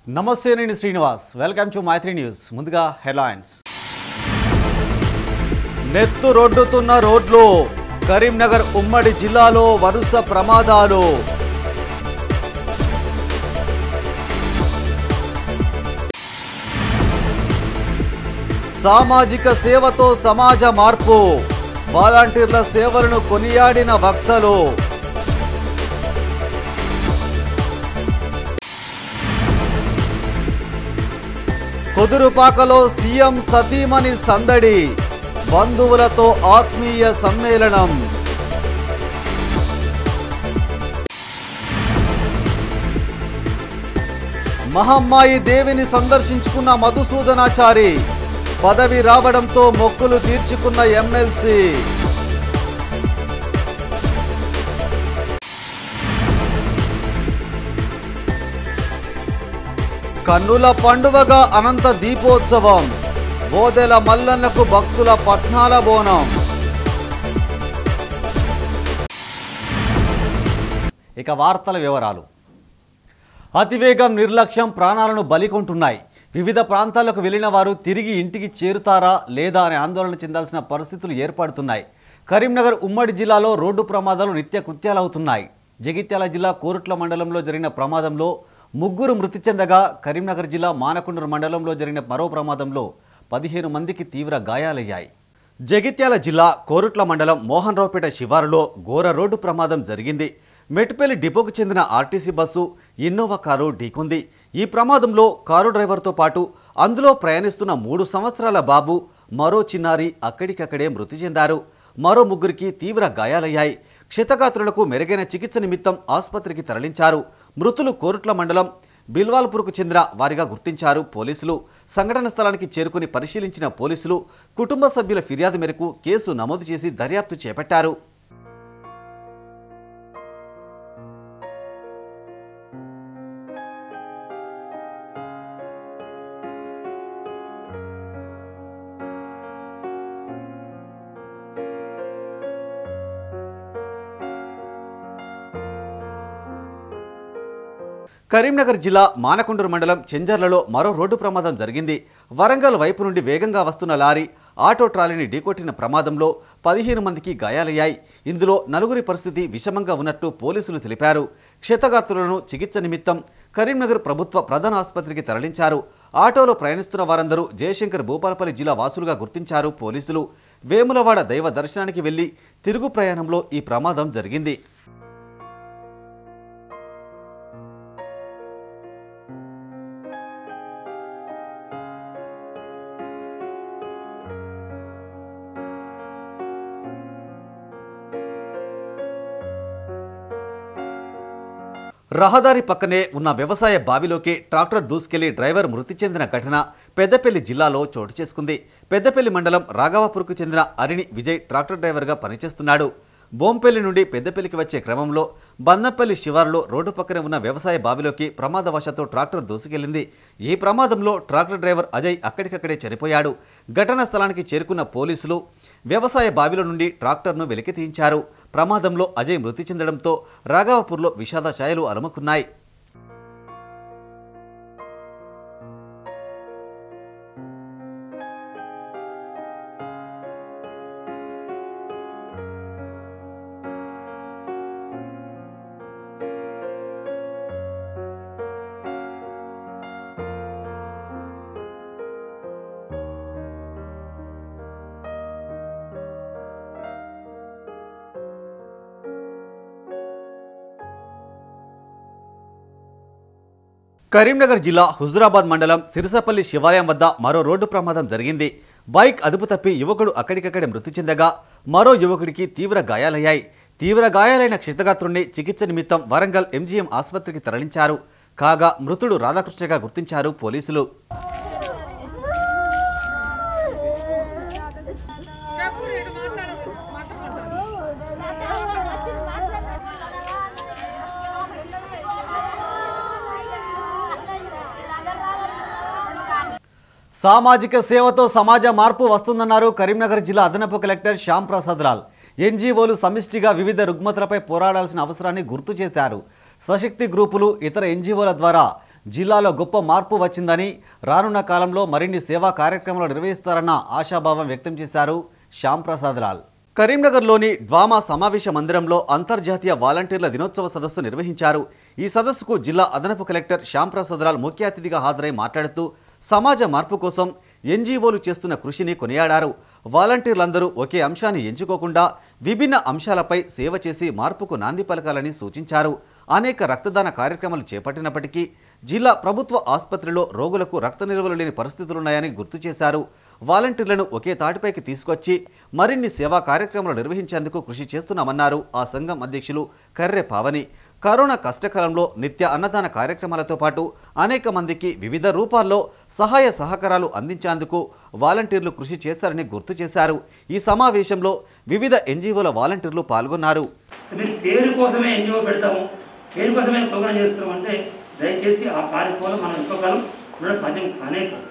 నమస్తే నేను Srinivas welcome to Maitri news ముందుగా హెడ్లైన్స్ నెత్తు రొడ్డుతున్న రోడ్లు కరీంనగర్ ఉమ్మడి జిల్లాలో వరుస ప్రమాదాలు సామాజిక సేవతో సమాజ మార్పు వాలంటీర్ల సేవలను కొనియాడిన వక్తలు కుదురుపాకలో సీఎం సతీమణి సందడి బంధువులతో ఆత్మీయ సమ్మేళనం మహమ్మాయి దేవిని సందర్శించుకున్న మధుసూదనాచారి పదవి రావడంతో మొక్కులు తీర్చుకున్న ఎమ్మెల్సీ కన్నుల పండువగా అనంత దీపోత్సవం బోదెల మల్లన్నకు భక్తుల పట్నాల బోనం ఇక వార్తల వివరాలు అతివేగం నిర్లక్ష్యం ప్రాణాలను బలికొంటున్నాయి వివిధ ప్రాంతాలకు వెళ్లిన వారు తిరిగి ఇంటికి చేరుతారా లేదా అనే ఆందోళన చెందాల్సిన పరిస్థితులు ఏర్పడుతున్నాయి కరీంనగర్ ఉమ్మడి జిల్లాలో రోడ్డు ప్రమాదాలు నిత్య కృత్యాలవుతున్నాయి జగిత్యాల జిల్లా కోరుట్ల మండలంలో జరిగిన ప్రమాదంలో ముగ్గురు మృతి చెందగా కరీంనగర్ జిల్లా మానకొండూరు మండలంలో జరిగిన మరో ప్రమాదంలో పదిహేను మందికి తీవ్ర గాయాలయ్యాయి జగిత్యాల జిల్లా కోరుట్ల మండలం మోహన్రావుపేట శివారులో ఘోర రోడ్డు ప్రమాదం జరిగింది మెట్పల్లి డిపోకు చెందిన ఆర్టీసీ బస్సు ఇన్నోవా కారు ఢీకొంది ఈ ప్రమాదంలో కారు డ్రైవర్తో పాటు అందులో ప్రయాణిస్తున్న మూడు సంవత్సరాల బాబు మరో చిన్నారి అక్కడికక్కడే మృతి చెందారు మరో ముగ్గురికి తీవ్ర గాయాలయ్యాయి క్షతగాత్రులకు మెరుగైన చికిత్స నిమిత్తం ఆసుపత్రికి తరలించారు మృతులు కోరుట్ల మండలం బిల్వాల్పూర్కు చెందిన వారిగా గుర్తించారు పోలీసులు సంఘటన స్థలానికి చేరుకుని పరిశీలించిన పోలీసులు కుటుంబ సభ్యుల ఫిర్యాదు మేరకు కేసు నమోదు చేసి దర్యాప్తు చేపట్టారు కరీంనగర్ జిల్లా మానకొండూరు మండలం చెంజర్లలో మరో రోడ్డు ప్రమాదం జరిగింది వరంగల్ వైపు నుండి వేగంగా వస్తున్న లారీ ఆటో ట్రాలీని ఢీకొట్టిన ప్రమాదంలో పదిహేను మందికి గాయాలయ్యాయి ఇందులో నలుగురి పరిస్థితి విషమంగా ఉన్నట్టు పోలీసులు తెలిపారు క్షతగాత్రులను చికిత్స నిమిత్తం కరీంనగర్ ప్రభుత్వ ప్రధాన ఆసుపత్రికి తరలించారు ఆటోలో ప్రయాణిస్తున్న వారందరూ జయశంకర్ భూపాలపల్లి జిల్లా వాసులుగా గుర్తించారు పోలీసులు వేములవాడ దైవ దర్శనానికి వెళ్లి తిరుగు ప్రయాణంలో ఈ ప్రమాదం జరిగింది రహదారి పక్కనే ఉన్న వ్యవసాయ బావిలోకి ట్రాక్టర్ దూసుకెళ్లి డ్రైవర్ మృతి చెందిన ఘటన పెద్దపల్లి జిల్లాలో చోటు చేసుకుంది పెద్దపల్లి మండలం రాఘవాపూర్కు చెందిన అరిణి విజయ్ ట్రాక్టర్ డ్రైవర్గా పనిచేస్తున్నాడు బోంపల్లి నుండి పెద్దపల్లికి వచ్చే క్రమంలో బందంపల్లి శివారులో రోడ్డు పక్కనే ఉన్న వ్యవసాయ బావిలోకి ప్రమాదవశాత్తు ట్రాక్టర్ దూసుకెళ్లింది ఈ ప్రమాదంలో ట్రాక్టర్ డ్రైవర్ అజయ్ అక్కడికక్కడే చనిపోయాడు ఘటనా స్థలానికి చేరుకున్న పోలీసులు వ్యవసాయ బావిలో నుండి ట్రాక్టర్ను వెలికి తీయించారు ప్రమాదంలో అజయ్ మృతి చెందడంతో రాఘవపూర్లో విషాద ఛాయలు అలుముకున్నాయి కరీంనగర్ జిల్లా హుజురాబాద్ మండలం సిరసపల్లి శివాలయం వద్ద మరో రోడ్డు ప్రమాదం జరిగింది బైక్ అదుపు తప్పి యువకుడు అక్కడికక్కడే మృతి చెందగా మరో యువకుడికి తీవ్ర గాయాలయ్యాయి తీవ్ర గాయాలైన క్షితగాత్రుణ్ణి చికిత్స నిమిత్తం వరంగల్ ఎంజీఎం ఆసుపత్రికి తరలించారు కాగా మృతుడు రాధాకృష్ణగా గుర్తించారు పోలీసులు చెప్పు రేటు మాట్లాడదు మాట్లాడదు సామాజిక సేవతో సమాజ మార్పు వస్తుందన్నారు కరీంనగర్ జిల్లా అదనపు కలెక్టర్ శ్యామ్ ప్రసాద్ లాల్ ఎన్జీఓలు సమిష్టిగా వివిధ రుగ్మతలపై పోరాడాల్సిన అవసరాన్ని గుర్తు చేశారు స్వశక్తి గ్రూపులు ఇతర ఎన్జీఓల ద్వారా జిల్లాలో గొప్ప మార్పు వచ్చిందని రానున్న కాలంలో మరిన్ని సేవా కార్యక్రమాలు నిర్వహిస్తారన్న ఆశాభావం వ్యక్తం చేశారు శ్యామ్ ప్రసాద్ లాల్ కరీంనగర్లోని డ్వామా సమావేశ మందిరంలో అంతర్జాతీయ వాలంటీర్ల దినోత్సవ సదస్సు నిర్వహించారు ఈ సదస్సుకు జిల్లా అదనపు కలెక్టర్ శ్యామ్ ప్రసాద్ లాల్ ముఖ్య అతిథిగా హాజరై మాట్లాడుతూ సమాజ మార్పు కోసం ఎన్జీఓలు చేస్తున్న కృషిని కొనియాడారు వాలంటీర్లందరూ ఒకే అంశాన్ని ఎంచుకోకుండా విభిన్న అంశాలపై సేవ చేసి మార్పుకు నాంది పలకాలని సూచించారు అనేక రక్తదాన కార్యక్రమాలు చేపట్టినప్పటికీ జిల్లా ప్రభుత్వ ఆసుపత్రిలో రోగులకు రక్త నిల్వలు లేని పరిస్థితులున్నాయని గుర్తు చేశారు వాలంటీర్లను ఒకే తాటిపైకి తీసుకొచ్చి మరిన్ని సేవా కార్యక్రమాలు నిర్వహించేందుకు కృషి చేస్తున్నామన్నారు ఆ సంఘం అధ్యక్షులు కర్రె పావని కరోనా కష్టకాలంలో నిత్య అన్నదాన కార్యక్రమాలతో పాటు అనేక మందికి వివిధ రూపాల్లో సహాయ సహకారాలు అందించేందుకు వాలంటీర్లు కృషి చేశారని గుర్తు చేశారు ఈ సమావేశంలో వివిధ ఎన్జీఓల వాలంటీర్లు పాల్గొన్నారు సో మీరు పేరు కోసమే ఎన్జిఓ పెడతాము పేరు కోసమే ప్రోగ్రామ్ చేస్తున్నాం అంటే దయచేసి ఆ కార్యక్రమంలో మనం ఎక్కువ కాలం ఉండడం సాధ్యం కానే కాదు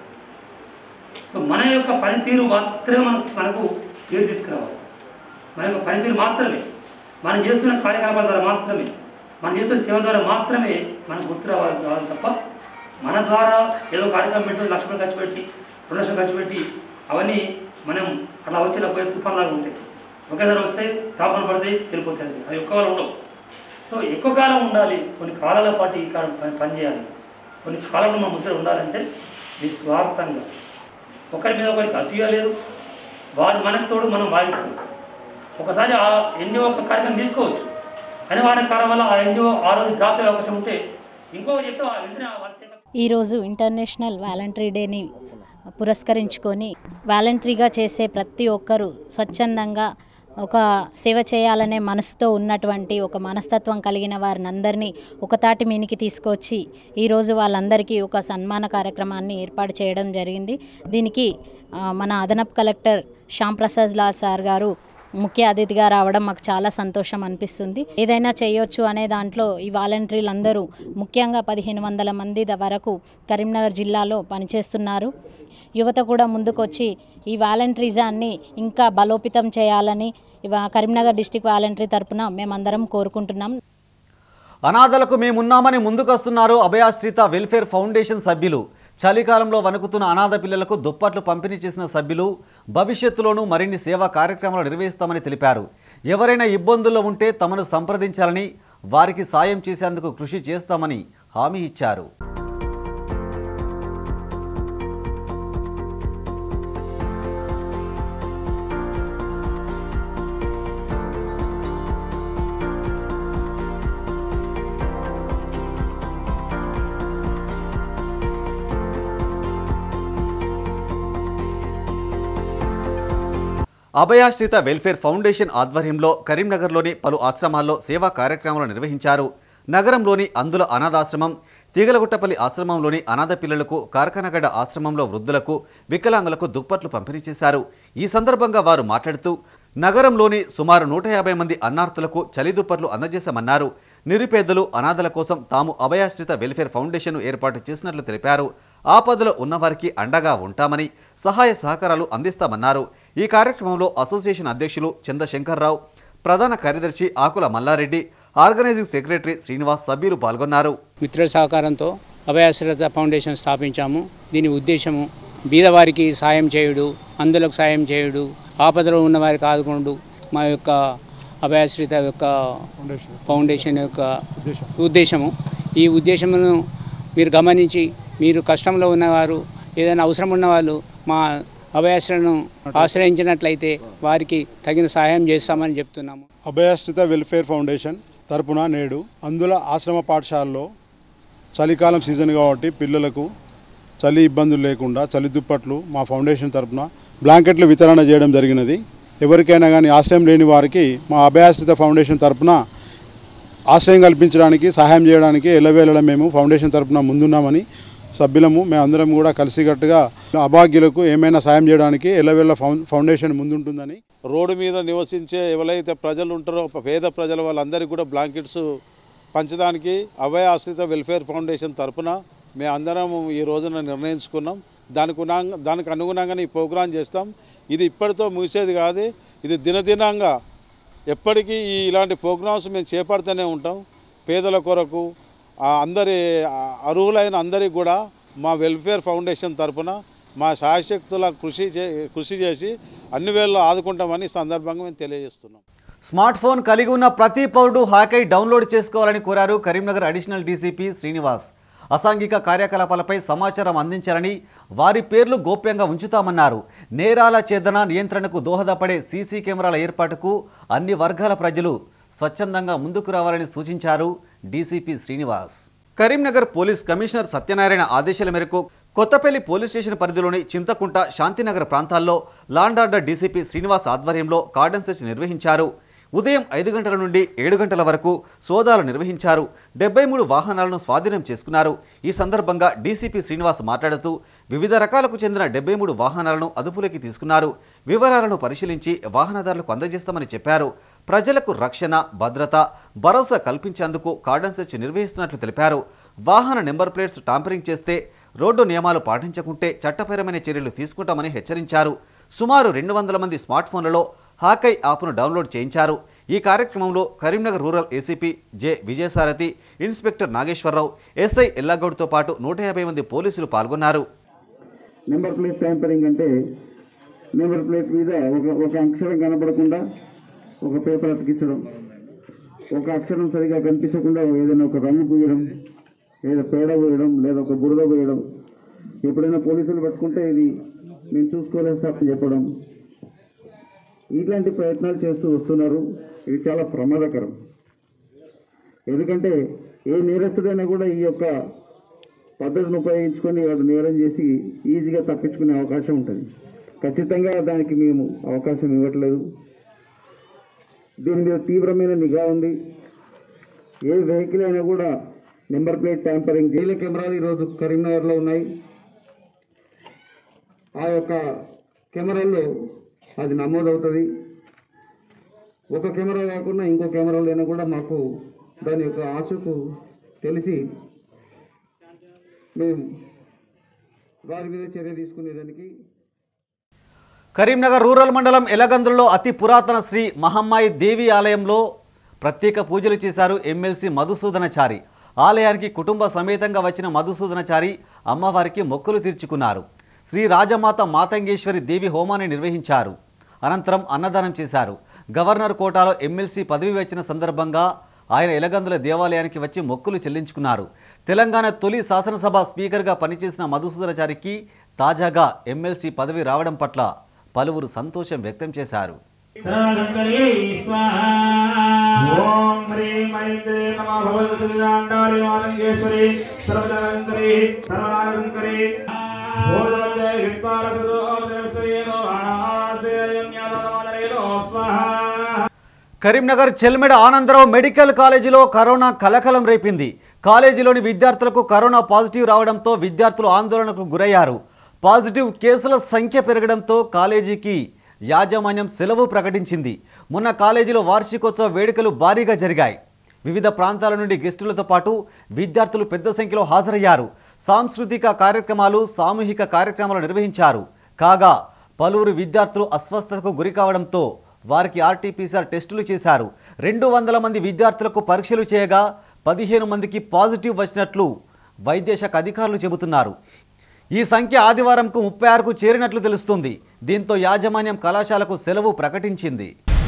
సో మన యొక్క పనితీరు మాత్రమే మనం మనకు పేరు తీసుకురావాలి మన యొక్క పనితీరు మాత్రమే మనం చేస్తున్న కార్యకలాపాల ద్వారా మాత్రమే మనం చేస్తున్న సేవ ద్వారా మాత్రమే మనకు గుర్తు రావాలి కావాలి తప్ప మన ద్వారా ఏదో కార్యక్రమం పెట్టి లక్ష రూపాయలు ఖర్చు పెట్టి రెండు లక్షలు ఖర్చు పెట్టి అవన్నీ మనం అలా వచ్చి ఇలా పోయే తుఫాన్లాగా ఉంటాయి ఒకేసారి వస్తే టాపన పడితే వెళ్ళిపోతాయి అవి ఎక్కువ కాలం ఉండవు సో ఎక్కువ కాలం ఉండాలి కొన్ని కాలాల పాటు ఈ కాలం పని పనిచేయాలి కొన్ని కాలంలో మన ముద్ర ఉండాలంటే నిస్వార్థంగా ఒకరి మీద ఒకరికి అసూయ లేదు వారు మనకు తోడు మనం వారికి తోడు ఒకసారి ఆ ఎన్జిఓ ఒక కార్యక్రమం తీసుకోవచ్చు కానీ వారి కాలం వల్ల ఆ ఎన్జిఓ ఆ రోజు డ్రాప్ అయ్యే అవకాశం ఉంటే ఇంకో చెప్తే ఆ వెంటనే ఆ వాళ్ళకి ఈరోజు ఇంటర్నేషనల్ వాలంటరీ డేని పురస్కరించుకొని వాలంటరీగా చేసే ప్రతి ఒక్కరూ స్వచ్ఛందంగా ఒక సేవ చేయాలనే మనసుతో ఉన్నటువంటి ఒక మనస్తత్వం కలిగిన వారిని అందరినీ ఒక తాటి మీనికి తీసుకొచ్చి ఈరోజు వాళ్ళందరికీ ఒక సన్మాన కార్యక్రమాన్ని ఏర్పాటు చేయడం జరిగింది దీనికి ఆ, మన అదనపు కలెక్టర్ శ్యామ్ ప్రసాద్ లాల్ సార్ గారు ముఖ్య అతిథిగా రావడం మాకు చాలా సంతోషం అనిపిస్తుంది ఏదైనా చేయొచ్చు అనే దాంట్లో ఈ వాలంటీర్లు అందరూ ముఖ్యంగా పదిహేను వందల మంది ద- వరకు కరీంనగర్ జిల్లాలో పనిచేస్తున్నారు యువత కూడా ముందుకొచ్చి ఈ వాలంటీరిజాన్ని ఇంకా బలోపేతం చేయాలని ఇవా కరీంనగర్ డిస్టిక్ వాలంటరీ తరపున మేమందరం కోరుకుంటున్నాం అనాథలకు మేమున్నామని ముందుకొస్తున్నారు అభయాశ్రిత వెల్ఫేర్ ఫౌండేషన్ సభ్యులు చలికాలంలో వణుకుతున్న అనాథ పిల్లలకు దుప్పట్లు పంపిణీ చేసిన సభ్యులు భవిష్యత్తులోనూ మరిన్ని సేవా కార్యక్రమాలు నిర్వహిస్తామని తెలిపారు ఎవరైనా ఇబ్బందుల్లో ఉంటే తమను సంప్రదించాలని వారికి సాయం చేసేందుకు కృషి చేస్తామని హామీ ఇచ్చారు అభయాశ్రిత వెల్ఫేర్ ఫౌండేషన్ ఆధ్వర్యంలో కరీంనగర్లోని పలు ఆశ్రమాల్లో సేవా కార్యక్రమాలు నిర్వహించారు నగరంలోని అందుల అనాథాశ్రమం తీగలగుట్టపల్లి ఆశ్రమంలోని అనాథ పిల్లలకు కార్ఖానగడ్డ ఆశ్రమంలో వృద్ధులకు వికలాంగులకు దుప్పట్లు పంపిణీ చేశారు ఈ సందర్భంగా వారు మాట్లాడుతూ నగరంలోని సుమారు నూట యాభై మంది అన్నార్థులకు చలి దుప్పట్లు అందజేశామన్నారు నిరుపేదలు అనాథల కోసం తాము అభయాశ్రిత వెల్ఫేర్ ఫౌండేషన్ను ఏర్పాటు చేసినట్లు తెలిపారు ఆపదలో ఉన్నవారికి అండగా ఉంటామని సహాయ సహకారాలు అందిస్తామన్నారు ఈ కార్యక్రమంలో అసోసియేషన్ అధ్యక్షులు చంద్రశంకర్రావు ప్రధాన కార్యదర్శి ఆకుల మల్లారెడ్డి ఆర్గనైజింగ్ సెక్రటరీ శ్రీనివాస్ సభ్యులు పాల్గొన్నారు మిత్రుల సహకారంతో అభయాశ్రత ఫౌండేషన్ స్థాపించాము దీని ఉద్దేశము బీదవారికి సాయం చేయుడు అందులకు సాయం చేయుడు ఆపదలో ఉన్న వారికి ఆదుకోండు మా యొక్క అభయాశ్రిత యొక్క ఫౌండేషన్ యొక్క ఉద్దేశము ఈ ఉద్దేశమును మీరు గమనించి మీరు కష్టంలో ఉన్నవారు ఏదైనా అవసరం ఉన్నవాళ్ళు మా అభయాశ్రను ఆశ్రయించినట్లయితే వారికి తగిన సహాయం చేస్తామని చెప్తున్నాము అభయాశ్రిత వెల్ఫేర్ ఫౌండేషన్ తరపున నేడు అందుల ఆశ్రమ పాఠశాలలో చలికాలం సీజన్ కాబట్టి పిల్లలకు చలి ఇబ్బందులు లేకుండా చలి దుప్పట్లు మా ఫౌండేషన్ తరపున బ్లాంకెట్లు వితరణ చేయడం జరిగినది ఎవరికైనా కానీ ఆశ్రయం లేని వారికి మా అభయాశ్రిత ఫౌండేషన్ తరపున ఆశ్రయం కల్పించడానికి సహాయం చేయడానికి ఎల్లవేళలా మేము ఫౌండేషన్ తరపున ముందున్నామని సభ్యులము మేమందరం కూడా కలిసికట్టుగా అభాగ్యులకు ఏమైనా సాయం చేయడానికి ఎల్లవేళ ఫౌం- ఫౌండేషన్ ముందుంటుందని రోడ్డు మీద నివసించే ఎవరైతే ప్రజలు ఉంటారో పేద ప్రజల వాళ్ళందరికీ కూడా బ్లాంకెట్స్ పంచడానికి అభయ ఆశ్రిత వెల్ఫేర్ ఫౌండేషన్ తరపున మేము అందరం ఈ రోజున నిర్ణయించుకున్నాం దానికి ఉన్నా- దానికి అనుగుణంగానే ఈ ప్రోగ్రాం చేస్తాం ఇది ఇప్పటితో ముగిసేది కాదు ఇది దినదినంగా ఎప్పటికీ ఈ ఇలాంటి ప్రోగ్రామ్స్ మేము చేపడుతూనే ఉంటాం పేదల కొరకు ఆ అందరి ఆ అర్హులైన అందరికి కూడా మా వెల్ఫేర్ ఫౌండేషన్ తరపున మా శాయశక్తుల కృషి చే కృషి చేసి అన్ని వేళలో ఆదుకుంటామని ఈ సందర్భంగా మేము తెలియజేస్తున్నాం స్మార్ట్ ఫోన్ కలిగి ఉన్న ప్రతి పౌరుడు హాకై డౌన్లోడ్ చేసుకోవాలని కోరారు కరీంనగర్ అడిషనల్ డీసీపీ శ్రీనివాస్ అసాంఘిక కార్యకలాపాలపై సమాచారం అందించాలని వారి పేర్లు గోప్యంగా ఉంచుతామన్నారు నేరాల చేదన నియంత్రణకు దోహదపడే సీసీ కెమెరాల ఏర్పాటుకు అన్ని వర్గాల ప్రజలు స్వచ్ఛందంగా ముందుకు రావాలని సూచించారు D C P Srinivas Karimnagar police commissioner Satyanarayana ఆదేశాల మేరకు కొత్తపల్లి పోలీస్ స్టేషన్ పరిధిలోని చింతకుంట శాంతినగర్ ప్రాంతాల్లో లాండ్ ఆర్డర్ డీసీపీ శ్రీనివాస్ ఆధ్వర్యంలో కార్డన్ సెర్చ్ నిర్వహించారు ఉదయం ఐదు గంటల నుండి ఏడు గంటల వరకు సోదాలు నిర్వహించారు డెబ్బై మూడు వాహనాలను స్వాధీనం చేసుకున్నారు ఈ సందర్భంగా డీసీపీ శ్రీనివాస్ మాట్లాడుతూ వివిధ రకాలకు చెందిన డెబ్బై మూడు వాహనాలను అదుపులోకి తీసుకున్నారు వివరాలను పరిశీలించి వాహనదారులకు అందజేస్తామని చెప్పారు ప్రజలకు రక్షణ భద్రత భరోసా కల్పించేందుకు కార్డన్ సెర్చ్ నిర్వహిస్తున్నట్లు తెలిపారు వాహన నెంబర్ ప్లేట్స్ టాంపరింగ్ చేస్తే రోడ్డు నియమాలు పాటించకుంటే చట్టపరమైన చర్యలు తీసుకుంటామని హెచ్చరించారు సుమారు రెండు వందల మంది స్మార్ట్ ఫోన్లలో హాకై యాప్ను డౌన్లోడ్ చేయించారు ఈ కార్యక్రమంలో Karimnagar rural A C P J Vijayasarathi inspector Nageswararao S I ఎల్లాగౌడ్తో పాటు నూట యాభై మంది పోలీసులు పాల్గొన్నారు నెంబర్ ప్లేట్ ట్యాంపరింగ్ అంటే నెంబర్ ప్లేట్ మీద ఒక ఒక అక్షరం కనబడకుండా ఒక పేపర్ అతికించడం ఒక అక్షరం సరిగా కనిపించకుండా ఏదైనా ఒక రంగు పూయడం లేదా పేడ పోయడం లేదా ఒక బురద పోయడం ఎప్పుడైనా పోలీసులు పట్టుకుంటే ఇది మేము చూసుకోలేదు సార్ అని చెప్పడం ఇట్లాంటి ప్రయత్నాలు చేస్తూ వస్తున్నారు ఇది చాలా ప్రమాదకరం ఎందుకంటే ఏ నేరస్తుడైనా కూడా ఈ యొక్క పద్ధతిని ఉపయోగించుకొని వాడు నేరం చేసి ఈజీగా తప్పించుకునే అవకాశం ఉంటుంది ఖచ్చితంగా దానికి మేము అవకాశం ఇవ్వట్లేదు దీని మీద తీవ్రమైన నిఘా ఉంది ఏ వెహికల్ అయినా కూడా నెంబర్ ప్లేట్ ట్యాంపరింగ్ జైలు కెమెరాలు ఈరోజు కరీంనగర్లో ఉన్నాయి ఆ యొక్క కెమెరాల్లో అది నమోదవుతుంది ఒక కెమెరా కాకుండా ఇంకో కెమెరాలైనా కూడా మాకు దాని యొక్క ఆశకు తెలిసి మేము వారి మీద చర్య తీసుకునేదానికి కరీంనగర్ రూరల్ మండలం ఎలగందులలో అతి పురాతన శ్రీ మహమ్మాయి దేవి ఆలయంలో ప్రత్యేక పూజలు చేశారు ఎమ్మెల్సీ మధుసూదనచారి ఆలయానికి కుటుంబ సమేతంగా వచ్చిన మధుసూదనచారి అమ్మవారికి మొక్కులు తీర్చుకున్నారు శ్రీ రాజమాత మాతంగేశ్వరి దేవి హోమాన్ని నిర్వహించారు అనంతరం అన్నదానం చేశారు గవర్నర్ కోటాలో ఎమ్మెల్సీ పదవి వచ్చిన సందర్భంగా ఆయన ఎలగందుల దేవాలయానికి వచ్చి మొక్కులు చెల్లించుకున్నారు తెలంగాణ తొలి శాసనసభ స్పీకర్గా పనిచేసిన మధుసూదనచారికి తాజాగా ఎమ్మెల్సీ పదవి రావడం పట్ల పలువురు సంతోషం వ్యక్తం చేశారు ఓం హ్రీం ఐం క్లీం నమో భగవతి దివ్యాండాలి మాతంగేశ్వరి సర్వజనంకరి సర్వనాగంకరి ఓం జయ విశ్వారసదో ఓం దేవతయేనో ఆనాసేయన్యాదమాదరేనో స్వాహా కరీంనగర్ చెల్మెడ ఆనందరావు మెడికల్ కాలేజీలో కరోనా కలకలం రేపింది కాలేజీలోని విద్యార్థులకు కరోనా పాజిటివ్ రావడంతో విద్యార్థులు ఆందోళనకు గురయ్యారు పాజిటివ్ కేసుల సంఖ్య పెరగడంతో కాలేజీకి యాజమాన్యం సెలవు ప్రకటించింది మొన్న కాలేజీలో వార్షికోత్సవ వేడుకలు భారీగా జరిగాయి వివిధ ప్రాంతాల నుండి గెస్టులతో పాటు విద్యార్థులు పెద్ద సంఖ్యలో హాజరయ్యారు సాంస్కృతిక కార్యక్రమాలు సామూహిక కార్యక్రమాలు నిర్వహించారు కాగా పలువురు విద్యార్థులు అస్వస్థతకు గురి కావడంతో వారికి ఆర్టీపీసీఆర్ టెస్టులు చేశారు రెండు వందల మంది విద్యార్థులకు పరీక్షలు చేయగా పదిహేను మందికి పాజిటివ్ వచ్చినట్లు వైద్యశాఖ అధికారులు చెబుతున్నారు ఈ సంఖ్య ఆదివారంకు ముప్పై ఆరుకు చేరినట్లు తెలుస్తుంది దీంతో యాజమాన్యం కళాశాలకు సెలవు ప్రకటించింది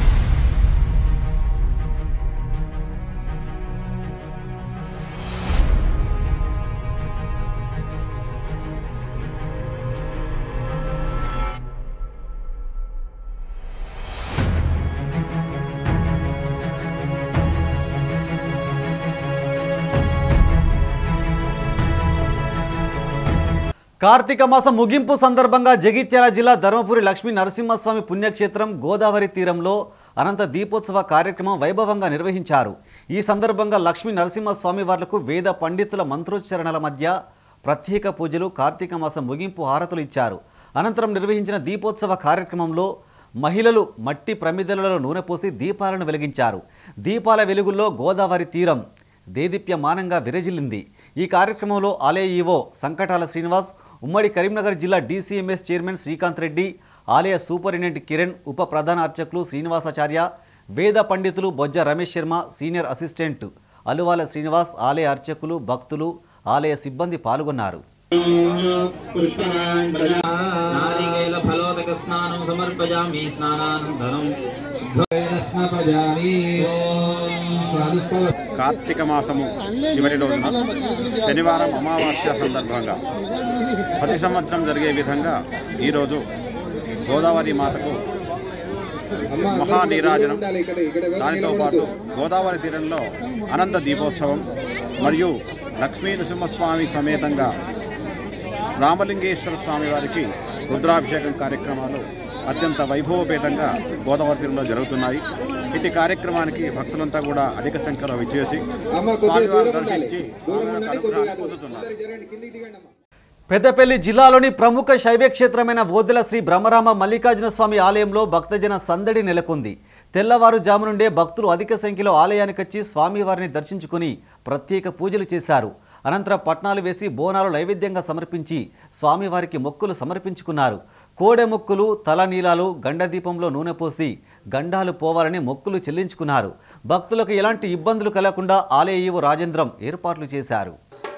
కార్తీక మాసం ముగింపు సందర్భంగా జగిత్యాల జిల్లా ధర్మపురి లక్ష్మీ నరసింహస్వామి పుణ్యక్షేత్రం గోదావరి తీరంలో అనంత దీపోత్సవ కార్యక్రమం వైభవంగా నిర్వహించారు ఈ సందర్భంగా లక్ష్మీ నరసింహస్వామి వార్లకు వేద పండితుల మంత్రోచ్చరణల మధ్య ప్రత్యేక పూజలు కార్తీక మాసం ముగింపు హారతులు ఇచ్చారు అనంతరం నిర్వహించిన దీపోత్సవ కార్యక్రమంలో మహిళలు మట్టి ప్రమిదలలో నూనె పోసి దీపాలను వెలిగించారు దీపాల వెలుగుల్లో గోదావరి తీరం దేదీప్యమానంగా విరజిల్లింది ఈ కార్యక్రమంలో ఆలయ ఈవో సంకటాల శ్రీనివాస్ ఉమ్మడి కరీంనగర్ జిల్లా డీసీఎంఎస్ చైర్మన్ శ్రీకాంత్ రెడ్డి ఆలయ సూపరింటెండెంట్ కిరణ్ ఉప ప్రధాన అర్చకులు శ్రీనివాసాచార్య వేద పండితులు బొజ్జ రమేష్ శర్మ సీనియర్ అసిస్టెంట్ అలువాల శ్రీనివాస్ ఆలయ అర్చకులు భక్తులు ఆలయ సిబ్బంది పాల్గొన్నారు నారికేల ఫలోదక స్నానం సమర్పయామి స్నానానంతరం కార్తీక మాసము చివరి రోజున శనివారం అమావాస్య సందర్భంగా ప్రతి సంవత్సరం జరిగే విధంగా ఈరోజు గోదావరి మాతకు మహా నీరాజనం దానితో పాటు గోదావరి తీరంలో అనంత దీపోత్సవం మరియు లక్ష్మీ నృసింహస్వామి సమేతంగా రామలింగేశ్వర స్వామి వారికి రుద్రాభిషేకం కార్యక్రమాలు అత్యంత వైభవపేతంగా గోదావరి తీరంలో జరుగుతున్నాయి ఇటు కార్యక్రమానికి భక్తులంతా కూడా అధిక సంఖ్యలో విచ్చేసి స్వామివారిని దర్శించి స్వామివారి అనుగ్రహాన్ని పొందుతున్నారు పెద్దపల్లి జిల్లాలోని ప్రముఖ శైవ క్షేత్రమైన ఓదెల శ్రీ బ్రహ్మరామ మల్లికార్జున స్వామి ఆలయంలో భక్తజన సందడి నెలకొంది తెల్లవారుజాము నుండే భక్తులు అధిక సంఖ్యలో ఆలయానికి వచ్చి స్వామివారిని దర్శించుకుని ప్రత్యేక పూజలు చేశారు అనంతరం పట్నాలు వేసి బోనాలు నైవేద్యంగా సమర్పించి స్వామివారికి మొక్కులు సమర్పించుకున్నారు కోడె మొక్కులు తలనీలాలు గండదీపంలో నూనె పోసి గండాలు పోవాలని మొక్కులు చెల్లించుకున్నారు భక్తులకు ఎలాంటి ఇబ్బందులు కలగకుండా ఆలయ ఈవో రాజేంద్రం ఏర్పాట్లు చేశారు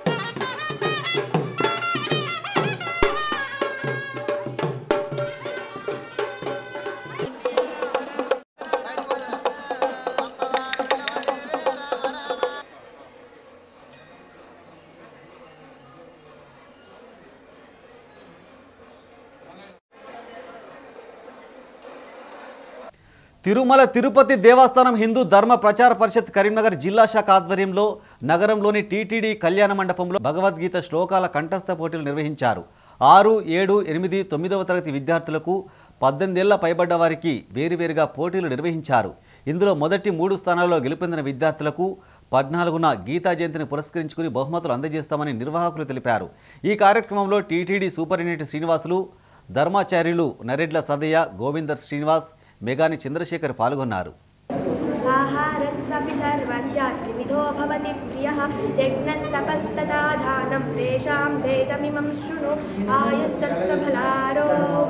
తిరుమల తిరుపతి దేవస్థానం హిందూ ధర్మ ప్రచార పరిషత్ కరీంనగర్ జిల్లా శాఖ ఆధ్వర్యంలో నగరంలోని టీటీడీ కళ్యాణ మండపంలో భగవద్గీత శ్లోకాల కంఠస్థ పోటీలు నిర్వహించారు ఆరు ఏడు ఎనిమిది తొమ్మిదవ తరగతి విద్యార్థులకు పద్దెనిమిదేళ్ల పైబడ్డ వారికి వేరువేరుగా పోటీలు నిర్వహించారు ఇందులో మొదటి మూడు స్థానాల్లో గెలుపొందిన విద్యార్థులకు పద్నాలుగున గీతా జయంతిని పురస్కరించుకుని బహుమతులు అందజేస్తామని నిర్వాహకులు తెలిపారు ఈ కార్యక్రమంలో టీటీడీ సూపరింటెండెంట్ శ్రీనివాసులు ధర్మాచార్యులు నరెడ్ల సదయ్య గోవిందర్ శ్రీనివాస్ మెగాని చంద్రశేఖర్ పాల్గొన్నారు आहारस्वपि सर्वस्य त्रिविधो भवति प्रियः यज्ञस्तपस्तथा दानं तेषां भेदमिमं शृणु आयुस्सत्त्वफलारो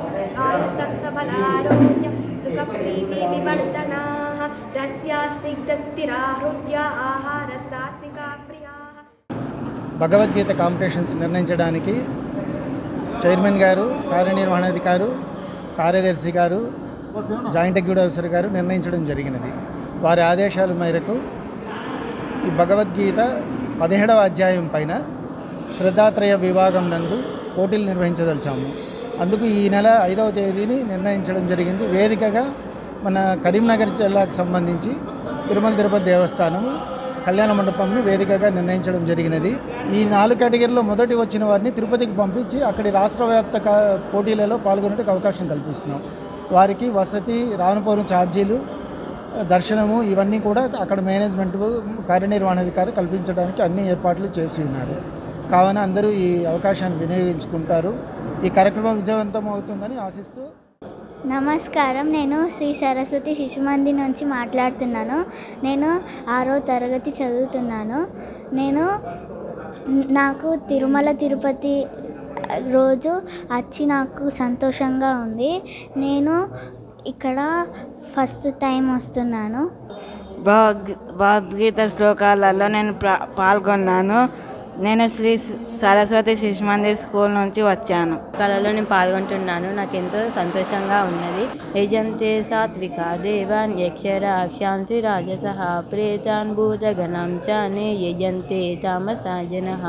आयुस्सत्त्वफलारोग्य सुखप्रीतिविवर्धनाः रस्या स्निग्धस्थिरा हृद्या आहारसात्विका प्रियाः భగవద్గీత కాంపిటీషన్స్ నిర్ణయించడానికి చైర్మన్ గారు కార్యనిర్వహణాధికారు కార్యదర్శి గారు జాయింట్ ఎగ్జిక్యూటివ్ ఆఫీసర్ గారు నిర్ణయించడం జరిగినది వారి ఆదేశాల మేరకు ఈ భగవద్గీత పదిహేడవ అధ్యాయం పైన శ్రద్ధాత్రయ విభాగం నందు పోటీలు నిర్వహించదలిచాము అందుకు ఈ నెల ఐదవ తేదీని నిర్ణయించడం జరిగింది వేదికగా మన కరీంనగర్ జిల్లాకు సంబంధించి తిరుమల తిరుపతి దేవస్థానం కళ్యాణ మండపంని వేదికగా నిర్ణయించడం జరిగినది ఈ నాలుగు కేటగిరీలో మొదటి వచ్చిన వారిని తిరుపతికి పంపించి అక్కడి రాష్ట్ర వ్యాప్త కా- పోటీలలో పాల్గొనేందుకు అవకాశం కల్పిస్తున్నాం వారికి వసతి రానుపోరు ఛార్జీలు దర్శనము ఇవన్నీ కూడా అక్కడ మేనేజ్మెంట్ కార్యనిర్వహణాధికారి కల్పించడానికి అన్ని ఏర్పాట్లు చేసి ఉన్నారు కావున అందరూ ఈ అవకాశాన్ని వినియోగించుకుంటారు ఈ కార్యక్రమం విజయవంతం అవుతుందని ఆశిస్తూ నమస్కారం నేను శ్రీ సరస్వతి శిశుమంది నుంచి మాట్లాడుతున్నాను నేను ఆరో తరగతి చదువుతున్నాను నేను నాకు తిరుమల తిరుపతి రోజు వచ్చి నాకు సంతోషంగా ఉంది నేను ఇక్కడ ఫస్ట్ టైం వస్తున్నాను భగవద్ భగవద్గీత శ్లోకాలలో నేను ప్ర- పాల్గొన్నాను నేను శ్రీ సరస్వతి శిశు మందిర్ స్కూల్ నుంచి వచ్చాను కళలో నేను పాల్గొంటున్నాను నాకు ఎంతో సంతోషంగా ఉన్నది యజంతే సాత్విక దేవాన్ యక్షరాక్షాంతి రాజస ప్రేతాన్ భూతగణం చానే యజంతే తామసా జనః